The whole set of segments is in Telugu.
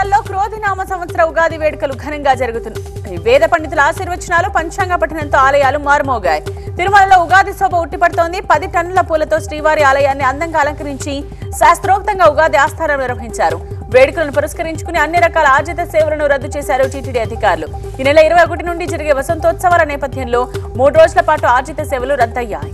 తిరుమలలో క్రోధినామ సంవత్సర ఉగాది వేడుకలు ఘనంగా జరుగుతున్నాయి వేద పండితుల ఆశీర్వచనాలు పంచాంగ పఠనంతో ఆలయాలు మారుమోగాయి తిరుమలలో ఉగాది శోభ ఉట్టిపడుతోంది పది టన్నుల పూలతో శ్రీవారి ఆలయాన్ని అందంగా అలంకరించి శాస్త్రోక్తంగా ఉగాది ఆస్థానం నిర్వహించారు వేడుకలను పురస్కరించుకుని అన్ని రకాల ఆర్జిత సేవలను రద్దు చేశారు టీటీడీ అధికారులు ఈ నెల ఇరవై ఒకటి నుండి జరిగే వసంతోత్సవాల నేపథ్యంలో మూడు రోజుల పాటు ఆర్జిత సేవలు రద్దయ్యాయి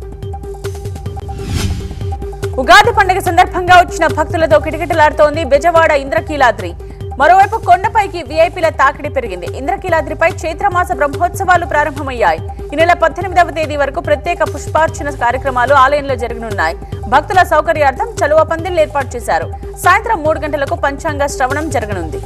ఉగాది పండుగ సందర్భంగా వచ్చిన భక్తులతో కిటకిటలాడుతోంది బెజవాడ ఇంద్రకీలాద్రి మరోవైపు కొండపైకి వీఐపీల తాకిడి పెరిగింది ఇంద్రకీలాద్రిపై చైత్రమాస బ్రహ్మోత్సవాలు ప్రారంభమయ్యాయి ఈ నెల పద్దెనిమిదవ తేదీ వరకు ప్రత్యేక పుష్పార్చన కార్యక్రమాలు ఆలయంలో జరగనున్నాయి భక్తుల సౌకర్యార్థం చలువ పందిళ్లు ఏర్పాటు చేశారు సాయంత్రం మూడు గంటలకు పంచాంగ శ్రవణం జరగనుంది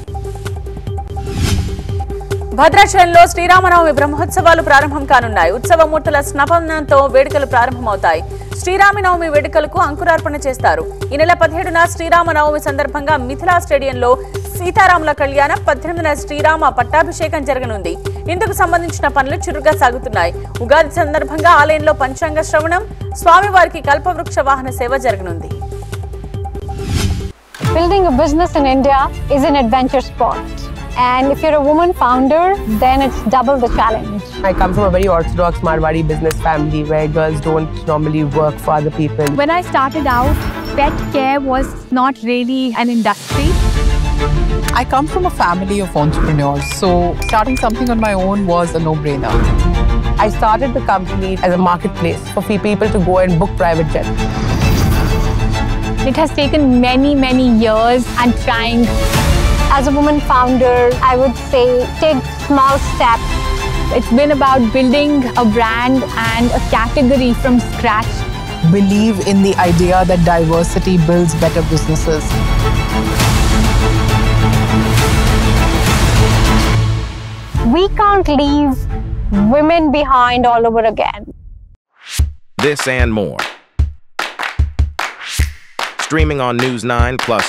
భద్రాచలంలో శ్రీరామనవమి బ్రహ్మోత్సవాలు ప్రారంభం కానున్నాయి ఉత్సవమూర్తుల స్నపనంతో వేడుకలు ప్రారంభమవుతాయి శ్రీరామనవమి వేడుకలకు అంకురార్పణ చేస్తారు ఈ నెల పదిహేడున శ్రీరామనవమి సందర్భంగా మిథిలా స్టేడియంలో సీతారాముల కళ్యాణం పద్దెనిమిదిన శ్రీరామ పట్టాభిషేకం జరగనుంది ఇందుకు సంబంధించిన పనులు చురుగ్గా సాగుతున్నాయి ఉగాది సందర్భంగా ఆలయంలో పంచాంగ శ్రవణం స్వామివారికి కల్పవృక్ష వాహన సేవ జరగనుంది Building a business in India is an adventure sport. And if you're a woman founder, then it's double the challenge. I come from a very orthodox Marwari business family where girls don't normally work for other people. When I started out, pet care was not really an industry. I come from a family of entrepreneurs, so starting something on my own was a no brainer. I started the company as a marketplace for fe- people to go and book private jets. It has taken many, many years and trying. As a woman founder, I would say take small steps. It's been about building a brand and a category from scratch. Believe in the idea that diversity builds better businesses. We can't leave women behind all over again. This and more. Streaming on News 9 Plus.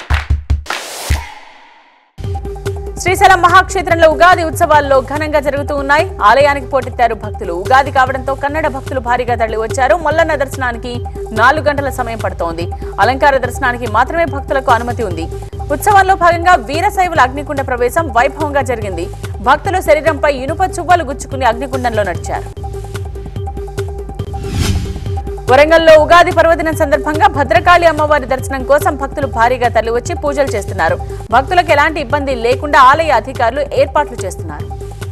Srisailam మహాక్షేత్రంలో Ugadi ఉత్సవాల్లో ఘనంగా జరుగుతూ ఉన్నాయి ఆలయానికి పోటెత్తారు భక్తులు ఉగాది కావడంతో కన్నడ భక్తులు భారీగా తరలి వచ్చారు మల్లన్న దర్శనానికి నాలుగు గంటల సమయం పడుతోంది అలంకార దర్శనానికి మాత్రమే భక్తులకు అనుమతి ఉంది ఉత్సవాల్లో భాగంగా వీరశైవుల అగ్నికుండ ప్రవేశం వైభవంగా జరిగింది భక్తులు శరీరంపై ఇనుప చువ్వలు గుచ్చుకుని అగ్నికుండంలో నడిచారు వరంగల్లో ఉగాది పర్వదినం సందర్భంగా భద్రకాళి అమ్మవారి దర్శనం కోసం భక్తులు భారీగా తరలివచ్చి పూజలు చేస్తున్నారు భక్తులకు ఎలాంటి ఇబ్బంది లేకుండా ఆలయ అధికారులు ఏర్పాట్లు చేస్తున్నారు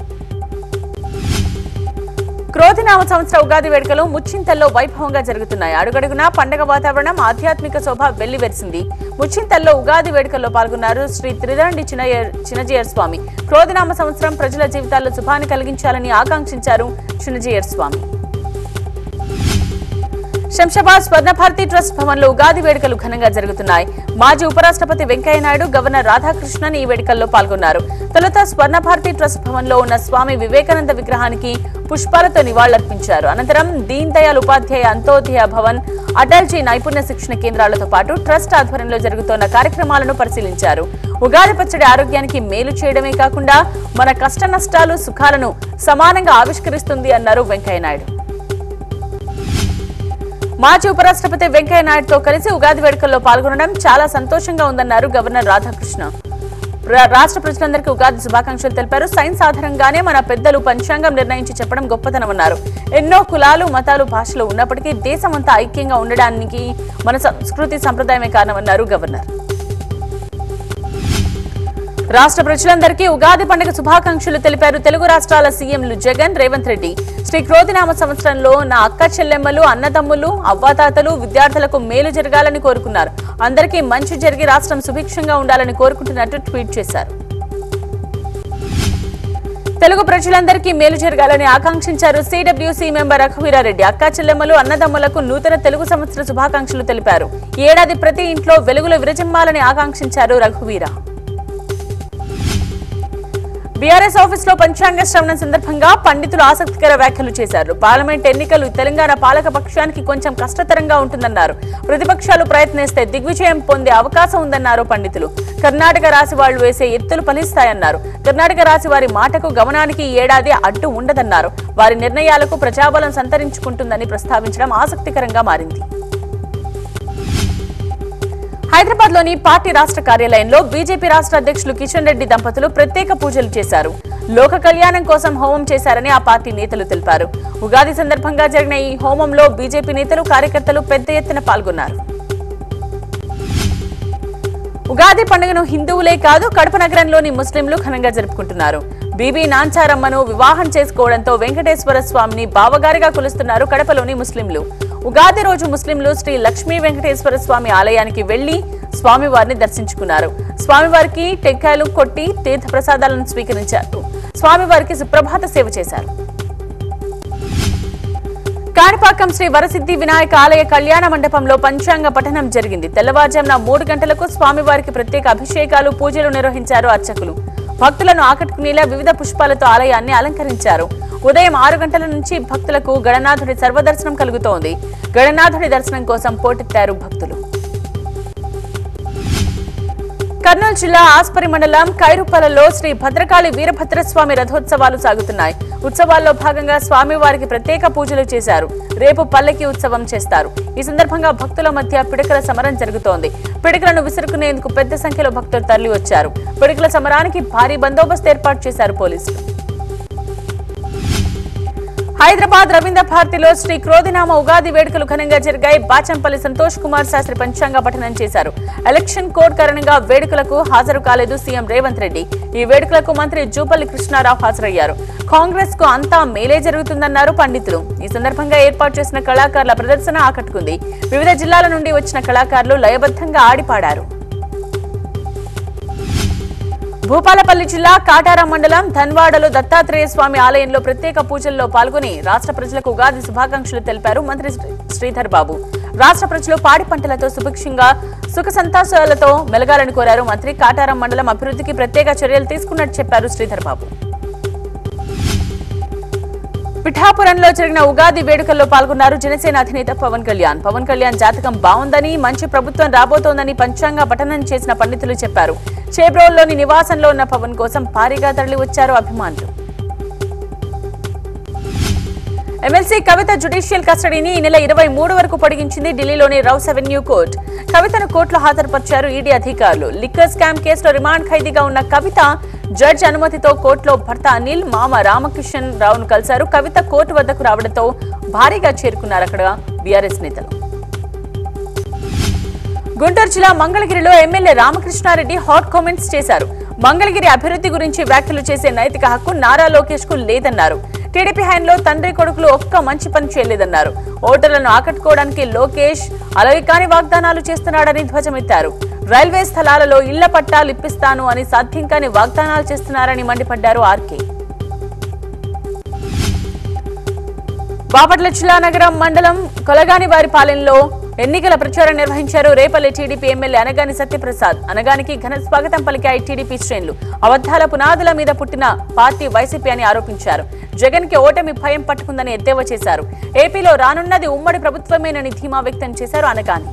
క్రోధినామ సంవత్సర ఉగాది వేడుకలు ముచ్చింతల్లో వైభవంగా జరుగుతున్నాయి అడుగడుగునా పండగ వాతావరణం ఆధ్యాత్మిక శోభ వెల్లివెరిసింది ముచ్చింతల్లో ఉగాది వేడుకల్లో పాల్గొన్నారు శ్రీ త్రిదండి చిన్నయ్య చిన్నజీయర్ స్వామి క్రోధినామ సంవత్సరం ప్రజల జీవితాల్లో శుభాన్ని కలిగించాలని ఆకాంక్షించారు చిన్నజీయర్ స్వామి శంషాబాద్ స్వర్ణభారతి ట్రస్ట్ భవన్లో ఉగాది వేడుకలు ఘనంగా జరుగుతున్నాయి మాజీ ఉపరాష్ట్రపతి వెంకయ్యనాయుడు గవర్నర్ రాధాకృష్ణన్ ఈ వేడుకల్లో పాల్గొన్నారు తొలుత స్వర్ణభారతి ట్రస్ట్ భవన్లో ఉన్న స్వామి వివేకానంద విగ్రహానికి పుష్పాలతో నివాళులర్పించారు అనంతరం దీన్ దయాళ్ ఉపాధ్యాయ అంత్యోదయ భవన్ అటల్జీ నైపుణ్య శిక్షణ కేంద్రాలతో పాటు ట్రస్ట్ ఆధ్వర్యంలో జరుగుతోన్న కార్యక్రమాలను పరిశీలించారు ఉగాది పచ్చడి ఆరోగ్యానికి మేలు చేయడమే కాకుండా మన కష్ట నష్టాలు సుఖాలను సమానంగా ఆవిష్కరిస్తుంది అన్నారు వెంకయ్యనాయుడు మాజీ ఉపరాష్ట్రపతి వెంకయ్య నాయుడుతో కలిసి ఉగాది వేడుకల్లో పాల్గొనడం చాలా సంతోషంగా ఉందన్నారు గవర్నర్ రాధాకృష్ణ రా- రాష్ట్ర ప్రజలందరికీ ఉగాది శుభాకాంక్షలు తెలిపారు సైన్స్ ఆధారంగానే మన పెద్దలు పంచాంగం నిర్ణయించి చెప్పడం గొప్పతనమన్నారు ఎన్నో కులాలు మతాలు భాషలు ఉన్నప్పటికీ దేశమంతా ఐక్యంగా ఉండడానికి మన సంస్కృతి సంప్రదాయమే కారణమన్నారు గవర్నర్ రాష్ట్ర ప్రజలందరికీ ఉగాది పండుగ శుభాకాంక్షలు తెలిపారు తెలుగు రాష్ట్రాల సీఎంలు జగన్ రేవంత్ రెడ్డి శ్రీ క్రోధినామ సంవత్సరంలో నా అక్క చెల్లెమ్మలు అన్నదమ్ములు అవ్వాతాతలు విద్యార్థులకు మేలు జరగాలని కోరుకున్నారు అందరికీ మంచి జరిగి రాష్ట్రం సుభిక్షంగా ఉండాలని కోరుకుంటున్నట్టు ట్వీట్ చేశారు తెలుగు ప్రజలందరికీ మేలు జరగాలని ఆకాంక్షించారు సిడబ్ల్యూసీ మెంబర్ రఘువీరారెడ్డి అక్కా చెల్లెమ్మలు అన్నదమ్ములకు నూతన తెలుగు సంవత్సర శుభాకాంక్షలు తెలిపారు ఈ ఏడాది ప్రతి ఇంట్లో వెలుగులు విరజిమ్మాలని ఆకాంక్షించారు రఘువీర బీఆర్ఎస్ ఆఫీస్ లో పంచాంగ శ్రవణం సందర్భంగా పండితులు ఆసక్తికర వ్యాఖ్యలు చేశారు పార్లమెంట్ ఎన్నికలు తెలంగాణ పాలక పక్షానికి కొంచెం కష్టతరంగా ఉంటుందన్నారు ప్రతిపక్షాలు ప్రయత్నిస్తే దిగ్విజయం పొందే అవకాశం ఉందన్నారు పండితులు కర్ణాటక రాశి వాళ్లు వేసే ఎత్తులు ఫలిస్తాయన్నారు కర్ణాటక రాశి వారి మాటకు గమనానికి ఈ ఏడాది అడ్డు ఉండదన్నారు వారి నిర్ణయాలకు ప్రజాబలం సంతరించుకుంటుందని ప్రస్తావించడం ఆసక్తికరంగా మారింది హైదరాబాద్ లోని పార్టీ రాష్ట్ర కార్యాలయంలో బీజేపీ రాష్ట్ర అధ్యక్షులు కిషన్ రెడ్డి దంపతులు ప్రత్యేక పూజలు చేశారు లోక కళ్యాణం కోసం హోమం చేశారని ఆ పార్టీ నేతలు తెలిపారు ఉగాది సందర్భంగా జరిగిన ఈ హోమంలో బీజేపీ నేతలు కార్యకర్తలు పెద్ద ఎత్తున పాల్గొన్నారు ఉగాది పండుగను హిందువులే కాదు కడప నగరంలోని ముస్లింలు ఘనంగా జరుపుకుంటున్నారు బీబీ నాంచారమ్మను వివాహం చేసుకోవడంతో వెంకటేశ్వర స్వామిని బావగారిగా కొలుస్తున్నారు కడపలోని ముస్లింలు ఉగాది రోజు ముస్లింలు శ్రీ లక్ష్మీ వెంకటేశ్వర స్వామి ఆలయానికి వెళ్లి స్వామివారిని దర్శించుకున్నారు స్వామివారికి టెంకాయలు కొట్టి తీర్థ ప్రసాదాలను స్వీకరించారు స్వామివారికి సుప్రభాత సేవ చేశారు కాణిపాకం శ్రీ వరసిద్ధి వినాయక ఆలయ కళ్యాణ మండపంలో పంచాంగ పఠనం జరిగింది తెల్లవారుజామున మూడు గంటలకు స్వామివారికి ప్రత్యేక అభిషేకాలు పూజలు నిర్వహించారు అర్చకులు భక్తులను ఆకట్టుకునేలా వివిధ పుష్పాలతో ఆలయాన్ని అలంకరించారు ఉదయం ఆరు గంటల నుంచి భక్తులకు గణనాథుడి సర్వదర్శనం కలుగుతోంది గణనాథుడి దర్శనం కోసం పోటెత్తారు భక్తులు కర్నూలు జిల్లా ఆస్పరి మండలం కైరుపలలో శ్రీ భద్రకాళి వీరభద్రస్వామి రథోత్సవాలు సాగుతున్నాయి ఉత్సవాల్లో భాగంగా స్వామివారికి ప్రత్యేక పూజలు చేశారు రేపు పల్లకి ఉత్సవం చేస్తారు ఈ సందర్భంగా భక్తుల మధ్య పిడకల సమరం జరుగుతోంది పిడకలను విసురుకునేందుకు పెద్ద సంఖ్యలో భక్తులు తరలి వచ్చారు పిడకల సమరానికి భారీ బందోబస్తు ఏర్పాటు చేశారు పోలీసులు హైదరాబాద్ రవీంద్ర భారతిలో శ్రీ క్రోధినామ ఉగాది వేడుకలు ఘనంగా జరిగాయి బాచంపల్లి సంతోష్ కుమార్ శాస్త్రి పంచాంగ పఠనం చేశారు ఎలక్షన్ కోడ్ కారణంగా వేడుకలకు హాజరు కాలేదు సీఎం రేవంత్ రెడ్డి ఈ వేడుకలకు మంత్రి జూపల్లి కృష్ణారావు హాజరయ్యారు కాంగ్రెస్ కు అంతా మేలే జరుగుతుందన్నారు పండితులు ఈ సందర్భంగా ఏర్పాటు చేసిన కళాకారుల ప్రదర్శన ఆకట్టుకుంది వివిధ జిల్లాల నుండి వచ్చిన కళాకారులు లయబద్ధంగా ఆడిపాడారు భూపాలపల్లి జిల్లా కాటారం మండలం ధన్వాడలో దత్తాత్రేయ స్వామి ఆలయంలో ప్రత్యేక పూజల్లో పాల్గొని రాష్ట్ర ప్రజలకు ఉగాది శుభాకాంక్షలు తెలిపారు మంత్రి శ్రీ- శ్రీధర్ బాబు రాష్ట్ర ప్రజలు పాడి పంటలతో సుభిక్షంగా సుఖ సంతోషాలతో మెలగాలని కోరారు మంత్రి కాటారం మండలం అభివృద్ధికి ప్రత్యేక చర్యలు తీసుకున్నట్టు చెప్పారు శ్రీధర్ బాబు పిఠాపురంలో జరిగిన ఉగాది వేడుకల్లో పాల్గొన్నారు జనసేన అధినేత పవన్ కళ్యాణ్ పవన్ కళ్యాణ్ జాతకం బాగుందని మంచి ప్రభుత్వం రాబోతోందని పంచాంగ పఠనం చేసిన పండితులు చెప్పారు చేబ్రోల్లోని నివాసంలో ఉన్న పవన్ కోసం భారీగా తరలి వచ్చారు అభిమానులు ఎమ్మెల్సీ కవిత జ్యుడిషియల్ కస్టడీని ఈ నెల ఇరవై మూడు వరకు పొడిగించింది ఢిల్లీలోని రౌస్ అవెన్యూ కోర్టు కవితను కోర్టులో హాజరుపరిచారు ఈడీ అధికారులు లిక్కర్ స్కామ్ కేసులో రిమాండ్ ఖైదీగా ఉన్న కవిత జడ్జి అనుమతితో కోర్టులో భర్త అనిల్ మామ రామకిషన్ రావును కలిశారు కవిత కోర్టు వద్దకు రావడంతో భారీగా చేరుకున్నారు అక్కడ బీఆర్ఎస్ నేతలు గుంటూరు జిల్లా మంగళగిరిలో ఎమ్మెల్యే రామకృష్ణారెడ్డి హాట్ కామెంట్స్ చేశారు మంగళగిరి అభివృద్ధి గురించి వ్యాఖ్యలు చేసే నైతిక హక్కు నారా లోకేష్ కు లేదన్నారు టీడీపీ హయాంలో తండ్రి కొడుకులు ఒక్క మంచి పని చేయలేదన్నారు ఓటర్లను ఆకట్టుకోవడానికి లోకేష్ అలవి కాని వాగ్దానాలు చేస్తున్నాడని ధ్వజమెత్తారు రైల్వే స్థలాలలో ఇళ్ల పట్టాలు ఇప్పిస్తాను అని సాధ్యం కాని వాగ్దానాలు చేస్తున్నారని మండిపడ్డారు ఆర్కే బాపట్ల జిల్లా నగరం మండలం కొలగాని వారి పాలెంలో ఎన్నికల ప్రచారం నిర్వహించారు రేపల్లి టీడీపీ ఎమ్మెల్యే అనగాని సత్యప్రసాద్ అనగానికి ఘన స్వాగతం పలికాయి టీడీపీ శ్రేణులు అబద్ధాల పునాదుల మీద పుట్టిన పార్టీ వైసీపీ అని ఆరోపించారు జగన్ కి ఓటమి భయం పట్టుకుందని ఎద్దేవా చేశారు ఏపీలో రానున్నది ఉమ్మడి ప్రభుత్వమేనని ధీమా వ్యక్తం చేశారు అనగాని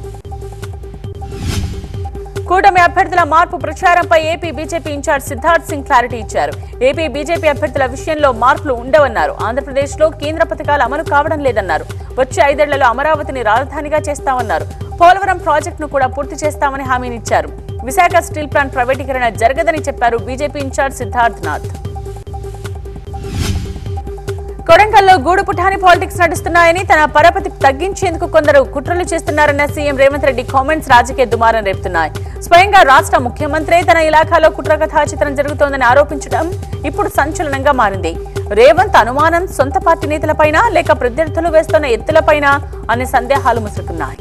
కూటమి అభ్యర్థుల మార్పు ప్రచారంపై AP BJP incharge Siddharth Singh clarity ఇచ్చారు ఏపీ బీజేపీ అభ్యర్థుల విషయంలో మార్పులు ఉండవన్నారు ఆంధ్రప్రదేశ్లో కేంద్ర పథకాలు అమలు కావడం లేదన్నారు వచ్చే ఐదేళ్లలో అమరావతిని రాజధానిగా చేస్తామన్నారు పోలవరం ప్రాజెక్టును కూడా పూర్తి చేస్తామని హామీనిచ్చారు విశాఖ స్టీల్ ప్లాంట్ ప్రైవేటీకరణ జరగదని చెప్పారు బీజేపీ ఇన్ఛార్జ్ సిద్ధార్థ్ నాథ్ కొడంగల్లో గూడు పుఠాని పాలిటిక్స్ నడుస్తున్నాయని తన పరపతి తగ్గించేందుకు కొందరు కుట్రలు చేస్తున్నారన్న సీఎం రేవంత్ రెడ్డి కామెంట్స్ రాజకీయ దుమారం రేపుతున్నాయి స్వయంగా రాష్ట్ర ముఖ్యమంత్రే తన ఇలాఖాలో కుట్ర కథా చిత్రం జరుగుతోందని ఆరోపించడం ఇప్పుడు సంచలనంగా మారింది రేవంత్ అనుమానం సొంత పార్టీ నేతలపైన లేక ప్రత్యర్థులు వేస్తున్న ఎత్తులపైన అనే సందేహాలు ముసురుకున్నాయి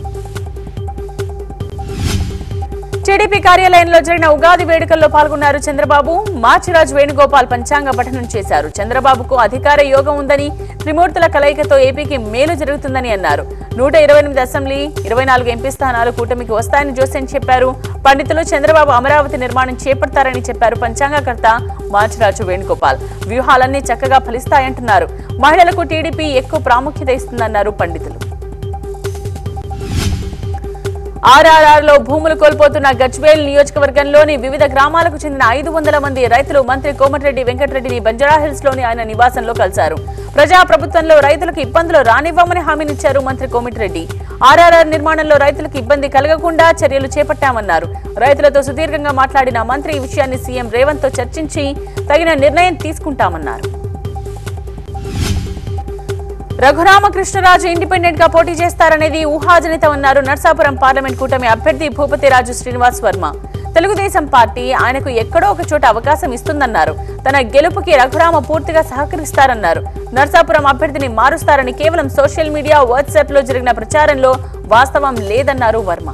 టీడీపీ కార్యాలయంలో జరిగిన ఉగాది వేడుకల్లో పాల్గొన్నారు చంద్రబాబు మాచిరాజ్ వేణుగోపాల్ పంచాంగ పఠనం చేశారు చంద్రబాబుకు అధికార యోగం ఉందని త్రిమూర్తుల కలయికతో ఏపీకి మేలు జరుగుతుందని అన్నారు నూట ఇరవై ఎనిమిది అసెంబ్లీ ఇరవై నాలుగు ఎంపీ స్థానాలు కూటమికి వస్తాయని జోసెన్ చెప్పారు పండితులు చంద్రబాబు అమరావతి నిర్మాణం చేపడతారని చెప్పారు పంచాంగకర్త మాచిరాజు వేణుగోపాల్ వ్యూహాలన్నీ చక్కగా ఫలిస్తాయంటున్నారు మహిళలకు టీడీపీ ఎక్కువ ప్రాముఖ్యత ఇస్తుందన్నారు పండితులు ఆర్ఆర్ఆర్ లో భూములు కోల్పోతున్న గజ్వేల్ నియోజకవర్గంలోని వివిధ గ్రామాలకు చెందిన ఐదు వందల మంది రైతులు మంత్రి కోమటిరెడ్డి వెంకటరెడ్డిని బంజారాహిల్స్ లోని ఆయన నివాసంలో కలిశారు ప్రజా ప్రభుత్వంలో రైతులకు ఇబ్బందులు రానివ్వమని హామీనిచ్చారు మంత్రి కోమటిరెడ్డి ఆర్ఆర్ఆర్ నిర్మాణంలో రైతులకు ఇబ్బంది కలగకుండా చర్యలు చేపట్టామన్నారు రైతులతో సుదీర్ఘంగా మాట్లాడిన మంత్రి ఈ విషయాన్ని సీఎం రేవంత్ తో చర్చించి తగిన నిర్ణయం తీసుకుంటామన్నారు రఘురామకృష్ణరాజు ఇండిపెండెంట్ గా పోటీ చేస్తారనేది ఊహాజనితమన్నారు నర్సాపురం పార్లమెంట్ కూటమి అభ్యర్థి భూపతిరాజు శ్రీనివాస్ వర్మ తెలుగుదేశం పార్టీ ఆయనకు ఎక్కడో ఒక చోట అవకాశం ఇస్తుందన్నారు తన గెలుపుకి రఘురామ పూర్తిగా సహకరిస్తారన్నారు నర్సాపురం అభ్యర్థిని మారుస్తారని కేవలం సోషల్ మీడియా వాట్సాప్ లో జరిగిన ప్రచారంలో వాస్తవం లేదన్నారు వర్మ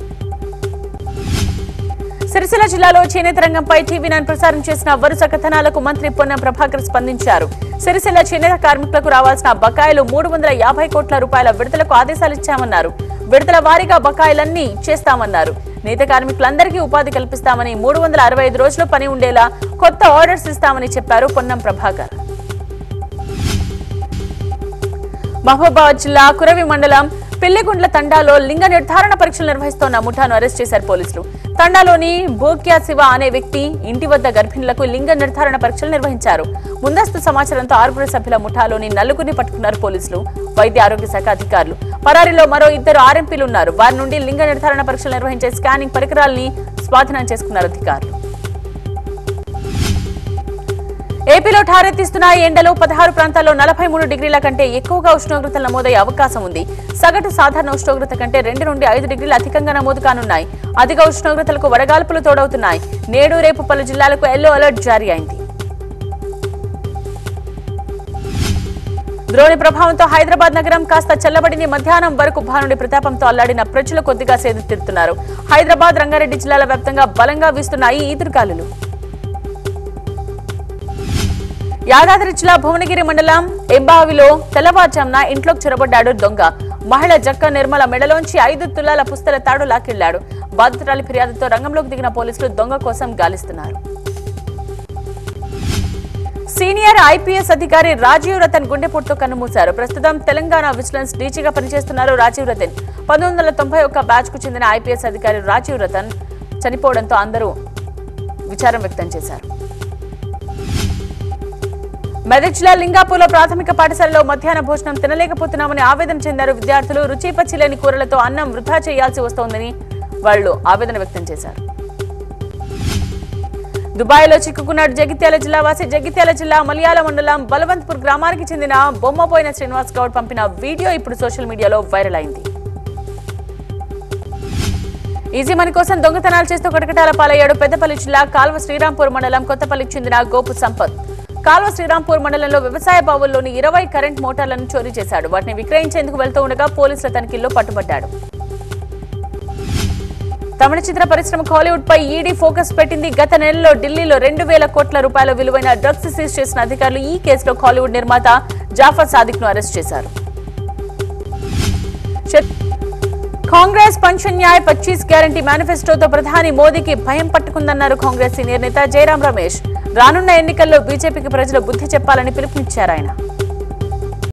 సిరిసిల్ల జిల్లాలో చేనేత రంగంపై టీవీ నైన్ ప్రసారం చేసిన వరుస కథనాలకు మంత్రి పొన్నం ప్రభాకర్ స్పందించారు సిరిసిల్ల చేనేత కార్మికులకు రావాల్సిన బకాయిలు మూడు వందల యాభై కోట్ల రూపాయల విడుదలకు ఆదేశాలు ఇచ్చామన్నారు విడుదల వారీగా బకాయిలన్నీ ఇచ్చేస్తామన్నారు నేత కార్మికులందరికీ ఉపాధి కల్పిస్తామని మూడు వందల అరవై ఐదు రోజులు పని ఉండేలా కొత్త ఆర్డర్స్ ఇస్తామని చెప్పారు పొన్నం ప్రభాకర్ మహబూబాబాద్ జిల్లా కురవి మండలం పిల్లిగుండ్ల తండాలో లింగ నిర్ధారణ పరీక్షలు నిర్వహిస్తోన్న ముఠాను అరెస్ట్ చేశారు పోలీసులు తండాలోని బోక్యా శివ అనే వ్యక్తి ఇంటి వద్ద గర్భిణులకు లింగ నిర్ధారణ పరీక్షలు నిర్వహించారు ముందస్తు సమాచారంతో ఆరుగురు సభ్యుల ముఠాలోని నలుగురిని పట్టుకున్నారు పోలీసులు వైద్య ఆరోగ్య శాఖ అధికారులు పరారీలో మరో ఇద్దరు ఆర్ఎంపీలు ఉన్నారు వారి నుండి లింగ నిర్ధారణ పరీక్షలు నిర్వహించే స్కానింగ్ పరికరాల్ని స్వాధీనం చేసుకున్నారు అధికారులు ఏపీలో ఠారెత్తిస్తున్న ఎండలు పదహారు ప్రాంతాల్లో నలభై మూడు డిగ్రీల కంటే ఎక్కువగా ఉష్ణోగ్రతలు నమోదయ్యే అవకాశం ఉంది సగటు సాధారణ ఉష్ణోగ్రత కంటే రెండు నుండి ఐదు డిగ్రీలు అధికంగా నమోదు కానున్నాయి అధిక ఉష్ణోగ్రతలకు వడగాల్పులు తోడవుతున్నాయి నేడు రేపు పలు జిల్లాలకు ఎల్లో అలర్ట్ జారీ అయింది ద్రోణి ప్రభావంతో హైదరాబాద్ నగరం కాస్త చల్లబడింది మధ్యాహ్నం వరకు భానుడి ప్రతాపంతో అల్లాడిన ప్రజలు కొద్దిగా సేద తీరుతున్నారు హైదరాబాద్ రంగారెడ్డి జిల్లాల వ్యాప్తంగా బలంగా వీస్తున్నాయి ఈదురుగాలులు యాదాద్రి జిల్లా భువనగిరి మండలం ఎంబావిలో తెల్లవారుజామున ఇంట్లోకి చొరబడ్డాడు దొంగ మహిళ జక్క నిర్మల మెడలోంచి ఐదు తులాల పుస్తల తాడు లాక్కెళ్లాడు బాధితురాలి ఫిర్యాదుతో రంగంలోకి దిగిన పోలీసులు దొంగ కోసం గాలిస్తున్నారు సీనియర్ ఐపీఎస్ అధికారి రాజీవ్ రతన్ గుండెపోటుతో కన్నుమూశారు ప్రస్తుతం తెలంగాణ విజిలెన్స్ డీజీగా పనిచేస్తున్నారు రాజీవ్ రతన్ పంతొమ్మిది వందల తొంభై ఒక్క బ్యాచ్ కు చెందిన ఐపీఎస్ అధికారి రాజీవ్ రతన్ చనిపోవడంతో అందరూ విచారం వ్యక్తం చేశారు మెదక్ జిల్లా లింగాపూర్లో ప్రాథమిక పాఠశాలలో మధ్యాహ్న భోజనం తినలేకపోతున్నామని ఆవేదన చెందారు విద్యార్థులు రుచి పచ్చిలేని కూరలతో అన్నం వృధా చేయాల్సి వస్తోందని వాళ్ళు ఆవేదన వ్యక్తం చేశారు దుబాయ్లో చిక్కుకున్నాడు జగిత్యాల జిల్లా వాసి జగిత్యాల జిల్లా మలయాళ మండలం బలవంత్పూర్ గ్రామానికి చెందిన బొమ్మపోయిన శ్రీనివాస్ గౌడ్ పంపిన వీడియో ఇప్పుడు సోషల్ మీడియాలో వైరల్ అయింది ఈజీ మనీ కోసం దొంగతనాలు చేస్తూ కటకటాల పాలయ్యాడు పెద్దపల్లి జిల్లా కాల్వ శ్రీరాంపూర్ మండలం కొత్తపల్లికి చెందిన గోపు సంపత్ కాల్వ శ్రీరాంపూర్ మండలంలో వ్యవసాయ బావుల్లోని ఇరవై కరెంట్ మోటార్లను చోరీ చేశాడు వాటిని విక్రయించేందుకు వెళ్తూ ఉండగా పోలీసుల తనిఖీల్లో పట్టుబడ్డాడు తమిళ చిత్ర పరిశ్రమకు హాలీవుడ్ పై ఈడీ ఫోకస్ పెట్టింది గత నెలలో ఢిల్లీలో రెండు వేల కోట్ల రూపాయల విలువైన డ్రగ్స్ సీజ్ చేసిన అధికారులు ఈ కేసులో హాలీవుడ్ నిర్మాత జాఫర్ సాదిక్ ను అరెస్ట్ చేశారు ఛత్- కాంగ్రెస్ పెన్షన్ న్యాయ్ పచ్చీస్ గ్యారంటీ మేనిఫెస్టోతో ప్రధాని మోదీకి భయం పట్టుకుందన్నారు కాంగ్రెస్ సీనియర్ నేత జయరాం రమేష్ రానున్న ఎన్నికల్లో బీజేపీకి ప్రజలు బుద్ధి చెప్పాలని పిలుపునిచ్చారు ఆయన